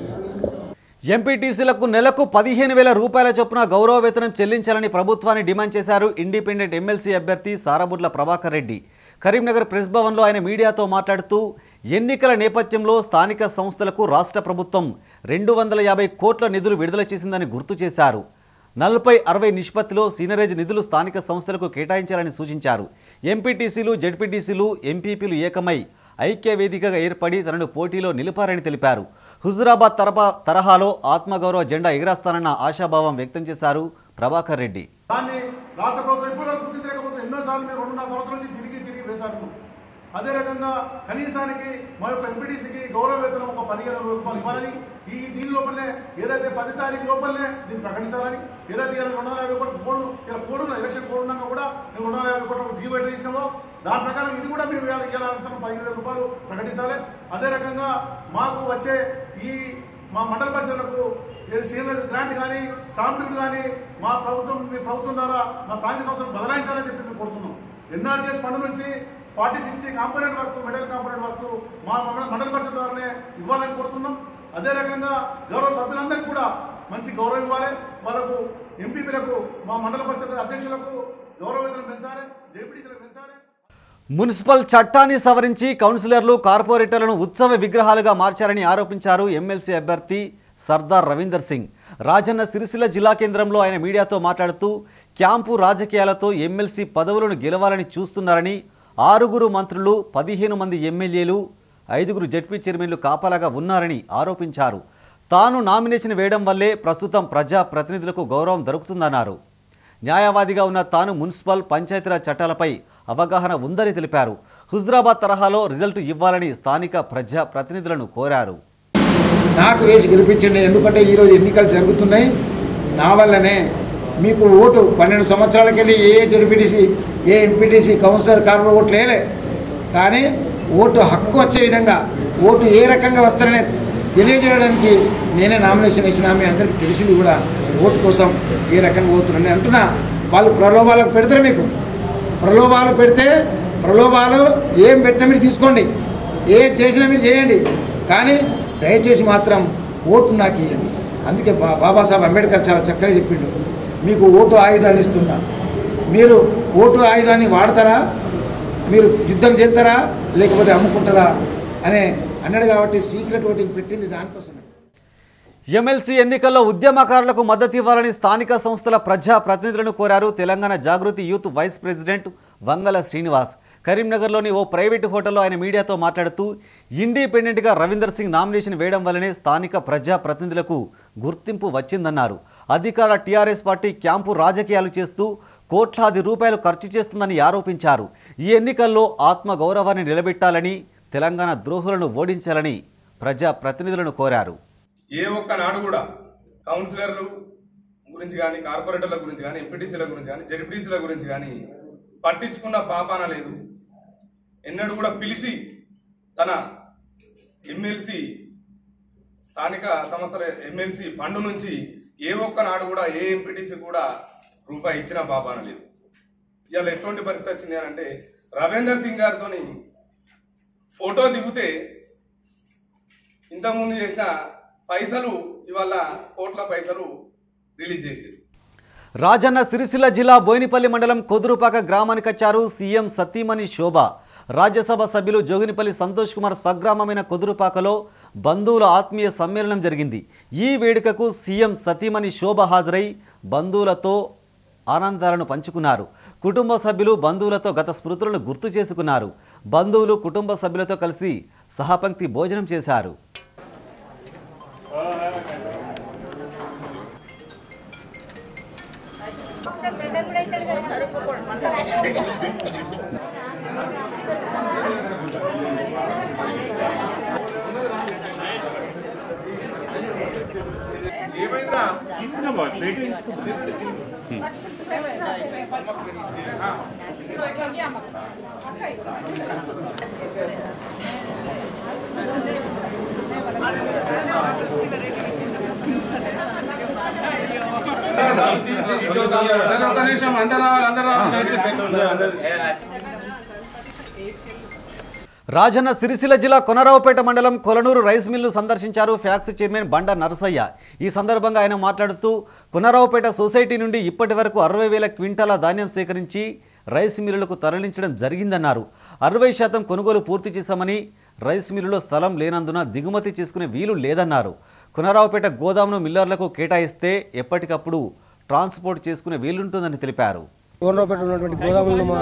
ఎంపీటీసీలకు నెలకు పదిహేను వేల రూపాయల చొప్పున గౌరవ వేతనం చెల్లించాలని ప్రభుత్వాన్ని డిమాండ్ చేశారు ఇండిపెండెంట్ ఎమ్మెల్సీ అభ్యర్థి సారబుడ్ల ప్రభాకర్ రెడ్డి కరీంనగర్ ప్రెస్ భవన్లో ఆయన మీడియాతో మాట్లాడుతూ ఎన్నికల నేపథ్యంలో స్థానిక సంస్థలకు రాష్ట్ర ప్రభుత్వం రెండు వందల యాభై కోట్ల నిధులు విడుదల చేసిందని గుర్తు చేశారు నలభై అరవై నిష్పత్తిలో సీనరేజ్ నిధులు స్థానిక సంస్థలకు కేటాయించాలని సూచించారు ఎంపీటీసీలు జడ్పీటీసీలు ఎంపీపీలు ఏకమై ఐక్య వేదికగా ఏర్పడి తనను పోటీలో నిలిపారని తెలిపారు హుజురాబాద్ తరపా తరహాలో ఆత్మగౌరవ జెండా ఎగరేస్తానన్న ఆశాభావం వ్యక్తం చేశారు ప్రభాకర్ రెడ్డి దాన్ని రాష్ట్ర ప్రభుత్వం ఇప్పుడు వరకు గుర్తించలేకపోతే ఎన్నోసార్లు మేము రెండున్నర సంవత్సరాల నుంచి తిరిగి తిరిగి వేశారు అదే రకంగా కనీసానికి మా యొక్క ఎంపీటీసీకి గౌరవ వేతనం ఒక పదిహేను వేల రూపాయలు ఇవ్వాలని ఈ దీని లోపలనే ఏదైతే పది తారీఖు లోపలనే దీన్ని ప్రకటించాలని ఏదైతే ఇలా రెండు వందల యాభై కోట్లు కోడ్ ఇలా కోడ్ ఉన్న ఎలక్షన్ కోడ్ ఉన్నాక కూడా మేము రెండు వందల యాభై కోట్ల జీవో ఎట్లా ఇచ్చినామో దాని ప్రకారం ఇది కూడా మేము ఇవాళ ఇవ్వాలంటున్నాం పదిహేను వేల రూపాయలు ప్రకటించాలి అదే రకంగా మాకు వచ్చే ఈ మా మండల పరిషత్లకు ఏ సీనియర్ గ్రాంట్ కానీ స్టాంప్ డ్యూటీ కానీ మా ప్రభుత్వం మీ ప్రభుత్వం ద్వారా మా స్థానిక సంస్థలు బదలాయించాలని చెప్పి మేము కోరుతున్నాం ఎన్ఆర్జీఎస్ ఫండ్ నుంచి forty sixty component work medal component work మా మండల- మండల పరిషత్ ద్వారానే ఇవ్వాలని కోరుతున్నాం అదే రకంగా గౌరవ సభ్యులందరికీ కూడా మంచి గౌరవం ఇవ్వాలి వాళ్ళకు ఎంపీపీలకు మా మండల పరిషత్ అధ్యక్షులకు గౌరవ వేతనం పెంచాలి జేపీటీసీలకు పెంచాలి మున్సిపల్ చట్టాన్ని సవరించి కౌన్సిలర్లు కార్పొరేటర్లను ఉత్సవ విగ్రహాలుగా మార్చారని ఆరోపించారు ఎమ్మెల్సీ అభ్యర్థి సర్దార్ రవీందర్ సింగ్ రాజన్న సిరిసిల్ల జిల్లా కేంద్రంలో ఆయన మీడియాతో మాట్లాడుతూ క్యాంపు రాజకీయాలతో ఎమ్మెల్సీ పదవులను గెలవాలని చూస్తున్నారని ఆరుగురు మంత్రులు పదిహేను మంది ఎమ్మెల్యేలు ఐదుగురు జడ్పీ చైర్మన్లు కాపలాగా ఉన్నారని ఆరోపించారు తాను నామినేషన్ వేయడం వల్లే ప్రస్తుతం ప్రజా ప్రతినిధులకు గౌరవం దొరుకుతుందన్నారు న్యాయవాదిగా ఉన్న తాను మున్సిపల్ పంచాయతీరాజ్ చట్టాలపై అవగాహన ఉందని తెలిపారు హుజరాబాద్ తరహాలో రిజల్ట్ ఇవ్వాలని స్థానిక ప్రజా ప్రతినిధులను కోరారు నాకు వేసి గెలిపించండి ఎందుకంటే ఈరోజు ఎన్నికలు జరుగుతున్నాయి నా వల్లనే మీకు ఓటు పన్నెండు సంవత్సరాలకెళ్ళి ఏ జడ్పీటీసీ ఏ ఎంపీటీసీ కౌన్సిలర్ కార్పొరేట్ ఓట్లు వేయలే కానీ ఓటు హక్కు వచ్చే విధంగా ఓటు ఏ రకంగా వస్తారనే తెలియజేయడానికి నేనే నామినేషన్ వేసిన మీ అందరికీ తెలిసింది కూడా ఓటు కోసం ఏ రకంగా పోతున్నాను నేను అంటున్నా వాళ్ళు ప్రలోభాలకు పెడతారు మీకు ప్రలోభాలు పెడితే ప్రలోభాలు ఏం పెట్టినా మీరు తీసుకోండి ఏ చేసినా మీరు చేయండి కానీ దయచేసి మాత్రం ఓటు నాకు ఇవ్వండి అందుకే బా బాబాసాహెబ్ అంబేద్కర్ చాలా చక్కగా చెప్పిండు మీకు ఓటు ఆయుధాన్ని ఇస్తున్నా మీరు ఓటు ఆయుధాన్ని వాడతారా మీరు యుద్ధం చేస్తారా లేకపోతే అమ్ముకుంటారా అనే అన్నాడు కాబట్టి సీక్రెట్ ఓటింగ్ పెట్టింది దానికోసమే ఎమ్మెల్సీ ఎన్నికల్లో ఉద్యమకారులకు మద్దతు ఇవ్వాలని స్థానిక సంస్థల ప్రజా ప్రతినిధులను కోరారు Telangana Jagruthi youth vice president Vangala Srinivas కరీంనగర్లోని ఓ ప్రైవేటు హోటల్లో ఆయన మీడియాతో మాట్లాడుతూ ఇండిపెండెంట్గా రవీందర్ సింగ్ నామినేషన్ వేయడం వల్లనే స్థానిక ప్రజా ప్రతినిధులకు గుర్తింపు వచ్చిందన్నారు అధికార టీఆర్ఎస్ పార్టీ క్యాంపు రాజకీయాలు చేస్తూ కోట్లాది రూపాయలు ఖర్చు చేస్తుందని ఆరోపించారు ఈ ఎన్నికల్లో ఆత్మ గౌరవాన్ని నిలబెట్టాలని తెలంగాణ ద్రోహులను ఓడించాలని ప్రజా ప్రతినిధులను కోరారు ఏ ఒక్క నాడు కూడా కౌన్సిలర్లు గురించి కానీ కార్పొరేటర్ల గురించి కానీ ఎంపీటీసీల గురించి కానీ జడ్పీటీసీల గురించి కానీ పట్టించుకున్న పాపాన లేదు ఎన్నడూ కూడా పిలిచి తన ఎమ్మెల్సీ స్థానిక సంస్థల ఎమ్మెల్సీ ఫండ్ నుంచి ఏ ఒక్క నాడు కూడా ఏ ఎంపీటీసీ కూడా రూపాయి ఇచ్చిన పాపాన లేదు ఇవాళ ఎటువంటి పరిస్థితి వచ్చింది అని అంటే రవీందర్ సింగ్ గారితోని ఫోటో దిగితే ఇంతకుముందు చేసిన పైసలు ఇవాళ కోట్ల పైసలు రిలీజ్ చేసింది రాజన్న సిరిసిల్ల జిల్లా బోయినపల్లి మండలం కొదురుపాక గ్రామానికి వచ్చారు సీఎం సతీమణి శోభ రాజ్యసభ సభ్యులు జోగినిపల్లి సంతోష్ కుమార్ స్వగ్రామమైన కొదురుపాకలో బంధువుల ఆత్మీయ సమ్మేళనం జరిగింది ఈ వేడుకకు సీఎం సతీమణి శోభ హాజరై బంధువులతో ఆనందాలను పంచుకున్నారు కుటుంబ సభ్యులు బంధువులతో గత స్మృతులను గుర్తు చేసుకున్నారు బంధువులు కుటుంబ సభ్యులతో కలిసి సహపంక్తి భోజనం చేశారు ఒక్క నిమిషం అందరు రావాలి అందరు రావాలి రాజన్న సిరిసిల్ల జిల్లా కొనరావుపేట మండలం కొలనూరు రైస్ మిల్లు సందర్శించారు ఫ్యాక్స్ చైర్మన్ బండ నరసయ్య ఈ సందర్భంగా ఆయన మాట్లాడుతూ కొనరావుపేట సొసైటీ నుండి ఇప్పటి వరకు అరవై వేల క్వింటాల ధాన్యం సేకరించి రైస్ మిల్లులకు తరలించడం జరిగిందన్నారు అరవై శాతం కొనుగోలు పూర్తి చేశామని రైస్ మిల్లులో స్థలం లేనందున దిగుమతి చేసుకునే వీలు లేదన్నారు కొనరావుపేట గోదామును మిల్లర్లకు కేటాయిస్తే ఎప్పటికప్పుడు ట్రాన్స్పోర్ట్ చేసుకునే వీలుంటుందని తెలిపారు కోనరావుపేట ఉన్నటువంటి గోదాములను మా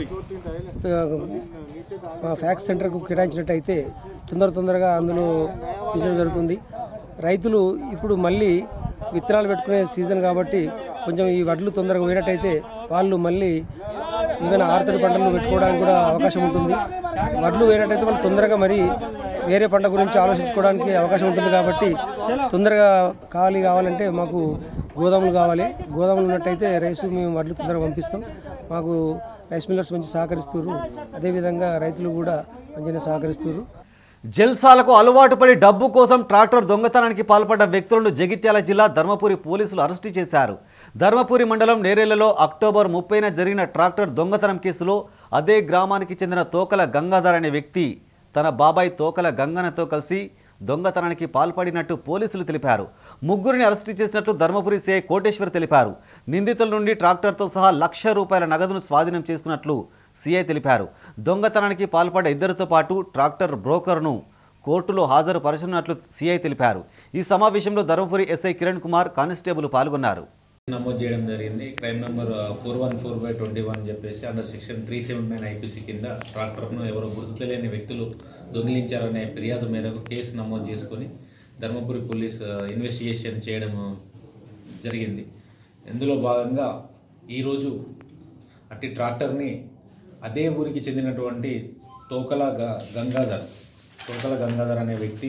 మా ఫ్యాక్స్ సెంటర్కు కేటాయించినట్టయితే తొందర తొందరగా అందులో తీర్చడం జరుగుతుంది రైతులు ఇప్పుడు మళ్ళీ విత్తనాలు పెట్టుకునే సీజన్ కాబట్టి కొంచెం ఈ వడ్లు తొందరగా పోయినట్టయితే వాళ్ళు మళ్ళీ ఏదైనా ఆరుతడి పంటలు పెట్టుకోవడానికి కూడా అవకాశం ఉంటుంది వడ్లు పోయినట్టయితే వాళ్ళు తొందరగా మరి వేరే పంట గురించి ఆలోచించుకోవడానికి అవకాశం ఉంటుంది కాబట్టి తొందరగా ఖాళీ కావాలంటే మాకు గోదాములు కావాలి గోదాములు ఉన్నట్టయితే రైస్ మేము వడ్లు తొందరగా పంపిస్తాం మాకు రైస్ మిల్లర్స్ మంచి సహకరిస్తున్నారు అదేవిధంగా రైతులు కూడా మంచిగా సహకరిస్తున్నారు జల్సాలకు అలవాటు పడి డబ్బు కోసం ట్రాక్టర్ దొంగతనానికి పాల్పడ్డ వ్యక్తులను జగిత్యాల జిల్లా ధర్మపురి పోలీసులు అరెస్టు చేశారు ధర్మపురి మండలం నేరేళ్లలో అక్టోబర్ ముప్పైన జరిగిన ట్రాక్టర్ దొంగతనం కేసులో అదే గ్రామానికి చెందిన తోకల గంగాధర్ అనే వ్యక్తి తన బాబాయ్ తోకల గంగనతో కలిసి దొంగతనానికి పాల్పడినట్టు పోలీసులు తెలిపారు ముగ్గురిని అరెస్టు చేసినట్లు ధర్మపురి సిఐ కోటేశ్వర్ తెలిపారు నిందితుల నుండి ట్రాక్టర్తో సహా లక్ష రూపాయల నగదును స్వాధీనం చేసుకున్నట్లు సిఐ తెలిపారు దొంగతనానికి పాల్పడ్డ ఇద్దరితో పాటు ట్రాక్టర్ బ్రోకర్ను కోర్టులో హాజరు పరచనున్నట్లు సిఐ తెలిపారు ఈ సమావేశంలో ధర్మపురి ఎస్ఐ కిరణ్ కుమార్ కానిస్టేబుల్ పాల్గొన్నారు నమోదు చేయడం జరిగింది crime number four one four by twenty one చెప్పేసి under section three seven nine I P C కింద ట్రాక్టర్ను ఎవరో గుర్తు తెలియని వ్యక్తులు దొంగిలించారనే ఫిర్యాదు మేరకు కేసు నమోదు చేసుకొని ధర్మపురి పోలీస్ ఆ, ఇన్వెస్టిగేషన్ చేయడం జరిగింది ఇందులో భాగంగా ఈరోజు అట్టి ట్రాక్టర్ని అదే ఊరికి చెందినటువంటి తోకల గ- గంగాధర్ తోకల గంగాధర్ అనే వ్యక్తి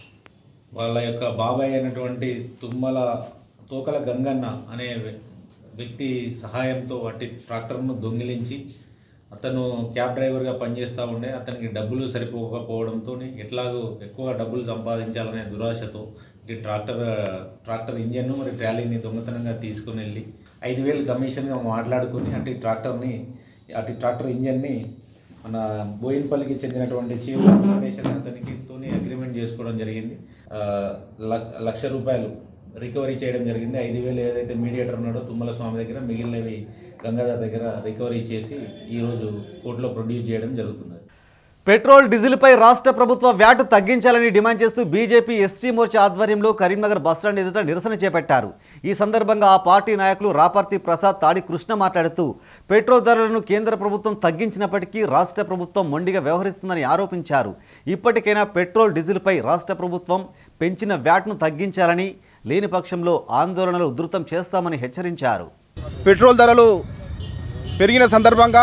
వాళ్ళ యొక్క బాబాయ్ అయినటువంటి తుమ్మల తోకల గంగన్న అనే వ్య- వ్యక్తి సహాయంతో వాటి ట్రాక్టర్ను దొంగిలించి అతను క్యాబ్ డ్రైవర్గా పనిచేస్తూ ఉండే అతనికి డబ్బులు సరిపోకపోవడంతో ఎట్లాగో ఎక్కువ డబ్బులు సంపాదించాలనే దురాశతో ఈ ట్రాక్టర్ ట్రాక్టర్ ఇంజన్ను మరి ట్రాలీని దొంగతనంగా తీసుకుని వెళ్ళి ఐదు వేలు కమిషన్గా మాట్లాడుకుని అటు ట్రాక్టర్ని అటు ట్రాక్టర్ ఇంజన్ని మన బోయిన్పల్లికి చెందినటువంటి చీఫ్ వెంకటేష్ అనే అతనికి తోని అగ్రిమెంట్ చేసుకోవడం జరిగింది ఆ, లక్- లక్ష రూపాయలు రికవరీ చేయడం జరిగింది ఐదు వేలు ఏదైతే మీడియేటర్ ఉన్నాడో తుమ్మల స్వామి దగ్గర మిగిలినవి గంగాధర్ దగ్గర రికవరీ చేసి ఈరోజు కోర్టులో ప్రొడ్యూస్ చేయడం జరుగుతుంది పెట్రోల్ డీజిల్పై రాష్ట్ర ప్రభుత్వ వ్యాటు తగ్గించాలని డిమాండ్ చేస్తూ బీజేపీ ఎస్టీ మోర్చా ఆధ్వర్యంలో కరీంనగర్ బస్టాండ్ ఎదుట నిరసన చేపట్టారు ఈ సందర్భంగా ఆ పార్టీ నాయకులు రాపర్తి ప్రసాద్ తాడి కృష్ణ మాట్లాడుతూ పెట్రోల్ ధరలను కేంద్ర ప్రభుత్వం తగ్గించినప్పటికీ రాష్ట్ర ప్రభుత్వం మొండిగా వ్యవహరిస్తుందని ఆరోపించారు ఇప్పటికైనా పెట్రోల్ డీజిల్పై రాష్ట్ర ప్రభుత్వం పెంచిన వ్యాట్ను తగ్గించాలని లేని పక్షంలో ఆందోళనలు ఉధృతం చేస్తామని హెచ్చరించారు పెట్రోల్ ధరలు పెరిగిన సందర్భంగా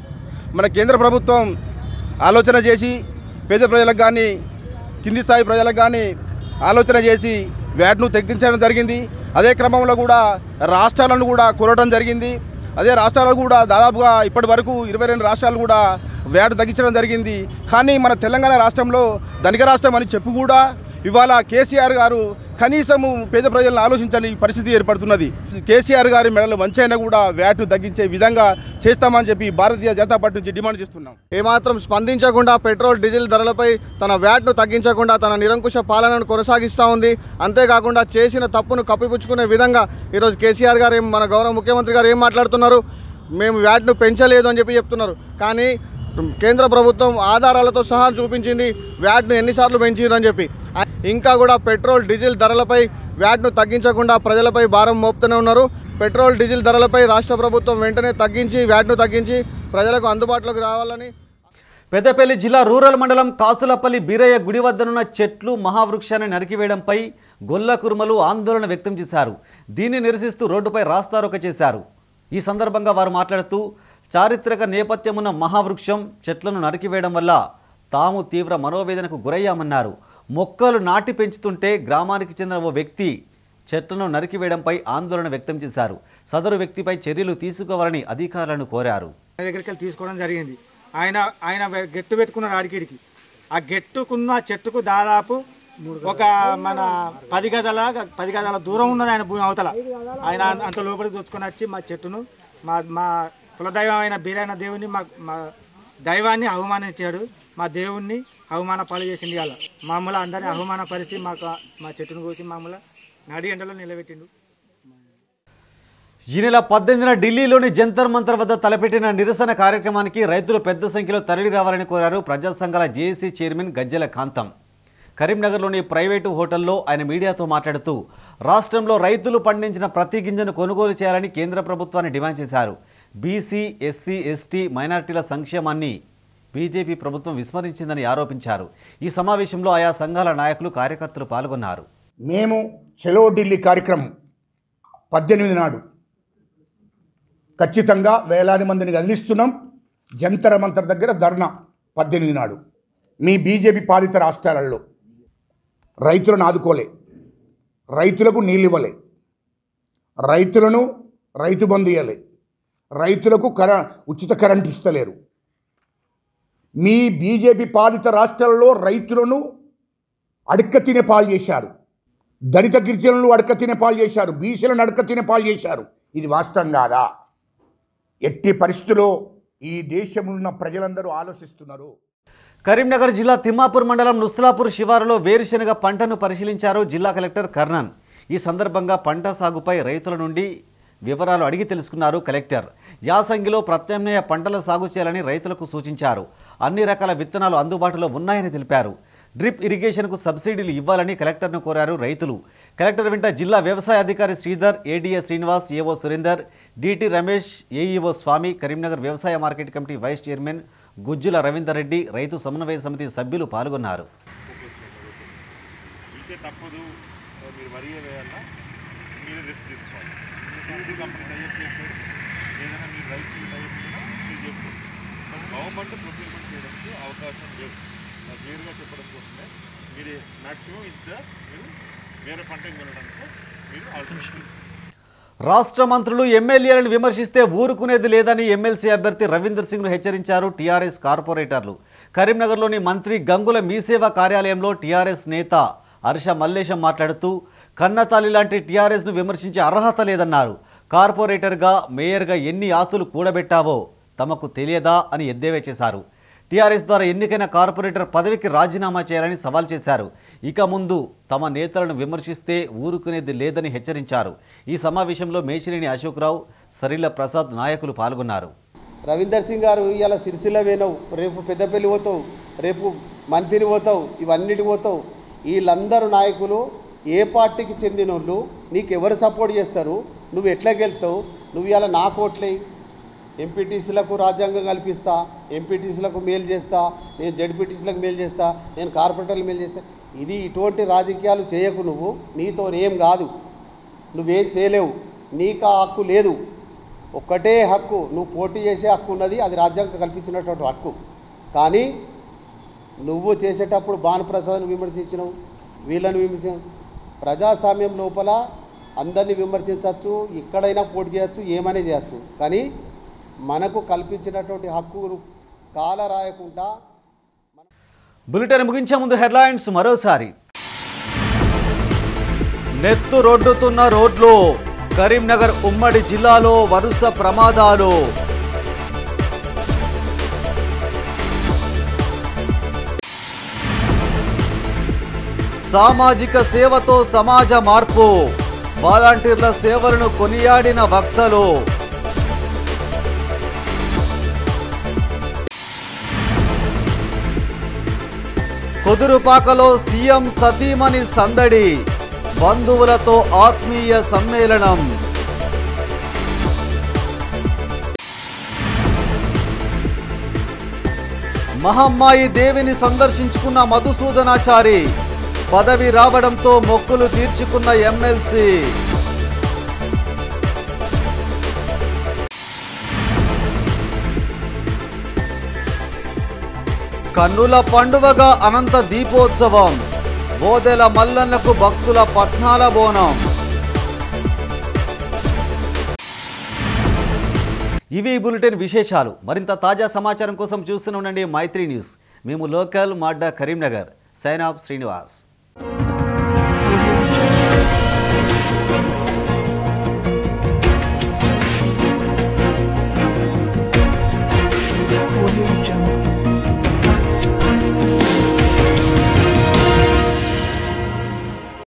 మన కేంద్ర ప్రభుత్వం ఆలోచన చేసి పేద ప్రజలకు కానీ కింది స్థాయి ప్రజలకు కానీ ఆలోచన చేసి వ్యాట్ను తగ్గించడం జరిగింది అదే క్రమంలో కూడా రాష్ట్రాలను కూడా కోరడం జరిగింది అదే రాష్ట్రాలు కూడా దాదాపుగా ఇప్పటి వరకు ఇరవై రెండు రాష్ట్రాలు కూడా వ్యాట్ తగ్గించడం జరిగింది కానీ మన తెలంగాణ రాష్ట్రంలో ధనిక రాష్ట్రం అని చెప్పు కూడా ఇవాళ కేసీఆర్ గారు కనీసము పేద ప్రజలను ఆలోచించని పరిస్థితి ఏర్పడుతున్నది కేసీఆర్ గారి మెడలు మంచైనా కూడా వ్యాట్ను తగ్గించే విధంగా చేస్తామని చెప్పి భారతీయ జనతా పార్టీ నుంచి డిమాండ్ చేస్తున్నాం ఏమాత్రం స్పందించకుండా పెట్రోల్ డీజిల్ ధరలపై తన వ్యాట్ను తగ్గించకుండా తన నిరంకుశ పాలనను కొనసాగిస్తూ ఉంది అంతేకాకుండా చేసిన తప్పును కప్పిపుచ్చుకునే విధంగా ఈరోజు కేసీఆర్ గారు ఏం మన గౌరవ ముఖ్యమంత్రి గారు ఏం మాట్లాడుతున్నారు మేము వ్యాట్ను పెంచలేదు అని చెప్పి చెప్తున్నారు కానీ కేంద్ర ప్రభుత్వం ఆధారాలతో సహా చూపించింది వ్యాట్ను ఎన్నిసార్లు పెంచిందని చెప్పి ఇంకా కూడా పెట్రోల్ డీజిల్ ధరలపై వ్యాట్ను తగ్గించకుండా ప్రజలపై భారం మోపుతూనే ఉన్నారు పెట్రోల్ డీజిల్ ధరలపై రాష్ట్ర ప్రభుత్వం వెంటనే తగ్గించి వ్యాట్ను తగ్గించి ప్రజలకు అందుబాటులోకి రావాలని పెద్దపల్లి జిల్లా రూరల్ మండలం కాసులపల్లి బీరయ్య గుడి వద్దనున్న చెట్లు మహావృక్షాన్ని నరికివేయడంపై గొల్ల కురుమలు ఆందోళన వ్యక్తం చేశారు దీన్ని నిరసిస్తూ రోడ్డుపై రాస్తారోక చేశారు ఈ సందర్భంగా వారు మాట్లాడుతూ చారిత్రక నేపథ్యమున్న మహావృక్షం చెట్లను నరికివేయడం వల్ల తాము తీవ్ర మనోవేదనకు గురయ్యామన్నారు మొక్కలు నాటి పెంచుతుంటే గ్రామానికి చెందిన ఓ వ్యక్తి చెట్లను నరికివేయడంపై ఆందోళన వ్యక్తం చేశారు సదరు వ్యక్తిపై చర్యలు తీసుకోవాలని అధికారులను కోరారు ఆయన దగ్గరికి వెళ్ళి తీసుకోవడం జరిగింది ఆయన ఆయన గెట్టు పెట్టుకున్నాడు ఆడికిడికి ఆ గెట్టుకున్న చెట్టుకు దాదాపు ఒక మన పది గదల పది గదల దూరం ఉన్నది ఆయన భూమి అవతల ఆయన అంత లోపలికి దోచుకొని వచ్చి మా చెట్టును మా మా కులదైవం అయిన బీరైన దేవుని మా మా దైవాన్ని అవమానించాడు మా దేవుణ్ణి అవమాన పాలు చేసింది అలా మామూలు అందరిని అవమానపరిచి మాకు మా చెట్టును కోసి మామూలు నడి ఎండలో నిలబెట్టిండు ఈ నెల పద్దెనిమిదిన ఢిల్లీలోని జంతర్ మంతర్ వద్ద తలపెట్టిన నిరసన కార్యక్రమానికి రైతులు పెద్ద సంఖ్యలో తరలి రావాలని కోరారు ప్రజా సంఘాల జేఏసీ చైర్మన్ గజ్జెల కాంతం కరీంనగర్లోని ప్రైవేటు హోటల్లో ఆయన మీడియాతో మాట్లాడుతూ రాష్ట్రంలో రైతులు పండించిన ప్రతి గింజను కొనుగోలు చేయాలని కేంద్ర ప్రభుత్వాన్ని డిమాండ్ చేశారు బీసీ ఎస్సీ ఎస్టీ మైనారిటీల సంక్షేమాన్ని బీజేపీ ప్రభుత్వం విస్మరించిందని ఆరోపించారు ఈ సమావేశంలో ఆయా సంఘాల నాయకులు కార్యకర్తలు పాల్గొన్నారు మేము చెలో ఢిల్లీ కార్యక్రమం పద్దెనిమిది నాడు ఖచ్చితంగా వేలాది మందిని కదిలిస్తున్నాం జంతర మంతర్ దగ్గర ధర్నా పద్దెనిమిది నాడు మీ బీజేపీ పాలిత రాష్ట్రాలలో రైతులను ఆదుకోలే రైతులకు నీళ్ళు ఇవ్వలే రైతులను రైతు బంధు ఇవ్వలే రైతులకు కర ఉచిత కరెంట్ ఇస్తలేరు మీ బీజేపీ పాలిత రాష్ట్రాలలో రైతులను అడక్క తినే పాలు చేశారు దళిత గిరిజనులు అడక తినే పాలు చేశారు బీసీలను అడక తినే పాలు చేశారు ఇది వాస్తవం కాదా ఎట్టి పరిస్థితుల్లో ఈ దేశంలో ఉన్న ప్రజలందరూ ఆలోచిస్తున్నారు కరీంనగర్ జిల్లా తిమ్మాపూర్ మండలం నుస్లాపూర్ శివారులో వేరుశెనగ పంటను పరిశీలించారు జిల్లా కలెక్టర్ కర్ణన్ ఈ సందర్భంగా పంట సాగుపై రైతుల నుండి వివరాలు అడిగి తెలుసుకున్నారు కలెక్టర్ యాసంగిలో ప్రత్యామ్నాయ పంటల సాగు చేయాలని రైతులకు సూచించారు అన్ని రకాల విత్తనాలు అందుబాటులో ఉన్నాయని తెలిపారు డ్రిప్ ఇరిగేషన్కు సబ్సిడీలు ఇవ్వాలని కలెక్టర్ను కోరారు రైతులు కలెక్టర్ వెంట జిల్లా వ్యవసాయ అధికారి Sridhar A D A Srinivas A O Surender D T Ramesh A E O Swamy Karimnagar వ్యవసాయ market committee vice chairman Gujjula Ravinder Reddy రైతు సమన్వయ సమితి సభ్యులు పాల్గొన్నారు ఇదే తప్పదు మీరు వరి వేయాలా మీరు రిస్క్ తీసుకోవాలి ఈజీ కంపెనీ టైప్ చేస్తారు ఏదైనా మీరు రైతు టైప్ మీరు చేసుకోండి గవర్నమెంట్ ప్రొక్యూర్మెంట్ చేయడానికి అవకాశం లేదు నాకు క్లియర్గా చెప్పడం కోసమే మీరు మ్యాక్సిమం ఇంత మీరు వేరే పంట కొనడానికి మీరు ఆలోచించాలి రాష్ట్ర మంత్రులు ఎమ్మెల్యేలను విమర్శిస్తే ఊరుకునేది లేదని ఎమ్మెల్సీ అభ్యర్థి రవీందర్ సింగ్ను హెచ్చరించారు టీఆర్ఎస్ కార్పొరేటర్లు కరీంనగర్లోని మంత్రి గంగుల మీసేవ కార్యాలయంలో టీఆర్ఎస్ నేత హర్ష మల్లేశం మాట్లాడుతూ కన్నతల్లి లాంటి టీఆర్ఎస్ను విమర్శించే అర్హత లేదన్నారు కార్పొరేటర్గా మేయర్గా ఎన్ని ఆస్తులు కూడబెట్టావో తమకు తెలియదా అని ఎద్దేవా చేశారు టీఆర్ఎస్ ద్వారా ఎన్నికైన కార్పొరేటర్ పదవికి రాజీనామా చేయాలని సవాల్ చేశారు ఇక ముందు తమ నేతలను విమర్శిస్తే ఊరుకునేది లేదని హెచ్చరించారు ఈ సమావేశంలో మేచినేని అశోక్రావు సరిల ప్రసాద్ నాయకులు పాల్గొన్నారు రవీందర్ సింగ్ గారు ఇవాళ సిరిసిల్ల పోయినావు రేపు పెద్దపల్లి పోతావు రేపు మంత్రి పోతావు ఇవన్నిటి పోతావు వీళ్ళందరూ నాయకులు ఏ పార్టీకి చెందిన వాళ్ళు నీకు ఎవరు సపోర్ట్ చేస్తారు నువ్వు ఎట్లా గెలుస్తావు నువ్వు ఇవాళ నా కోట్లే ఎంపీటీసీలకు రాజ్యాంగం కల్పిస్తా ఎంపీటీసీలకు మేలు చేస్తా నేను జడ్పీటీసీలకు మేలు చేస్తా నేను కార్పొరేటర్లకు మేలు చేస్తా ఇది ఇటువంటి రాజకీయాలు చేయకు నువ్వు నీతో ఏం కాదు నువ్వేం చేయలేవు నీకు ఆ హక్కు లేదు ఒక్కటే హక్కు నువ్వు పోటీ చేసే హక్కు ఉన్నది అది రాజ్యాంగం కల్పించినటువంటి హక్కు కానీ నువ్వు చేసేటప్పుడు భానుప్రసాద్ని విమర్శించినావు వీళ్ళని విమర్శించ ప్రజాస్వామ్యం లోపల అందరినీ విమర్శించవచ్చు ఎక్కడైనా పోటీ చేయొచ్చు ఏమైనా చేయొచ్చు కానీ మనకు కల్పించినటువంటి హక్కు కాల రాయకుండా బులెటిన్ ముగించే ముందు హెడ్లైన్స్ మరోసారి నెత్తు రొడ్డుతున్న రోడ్లు కరీంనగర్ ఉమ్మడి జిల్లాలో వరుస ప్రమాదాలు సామాజిక సేవతో సమాజ మార్పు వాలంటీర్ల సేవలను కొనియాడిన వక్తలు కుదురుపాకలో సీఎం సతీమణి సందడి బంధువులతో ఆత్మీయ సమ్మేళనం మహమ్మాయి దేవిని సందర్శించుకున్న మధుసూదనాచారి పదవి రావడంతో మొక్కులు తీర్చుకున్న ఎమ్మెల్సీ కన్నుల పండువగా అనంత దీపోత్సవం బోదెల మల్లన్నకు భక్తుల పట్నాల బోనం ఇవి ఈ బులెటిన్ విశేషాలు మరింత తాజా సమాచారం కోసం చూస్తూనే ఉండండి మైత్రి న్యూస్ మేము లోకల్ మాడ్డా కరీంనగర్ సైన్ ఆఫ్ శ్రీనివాస్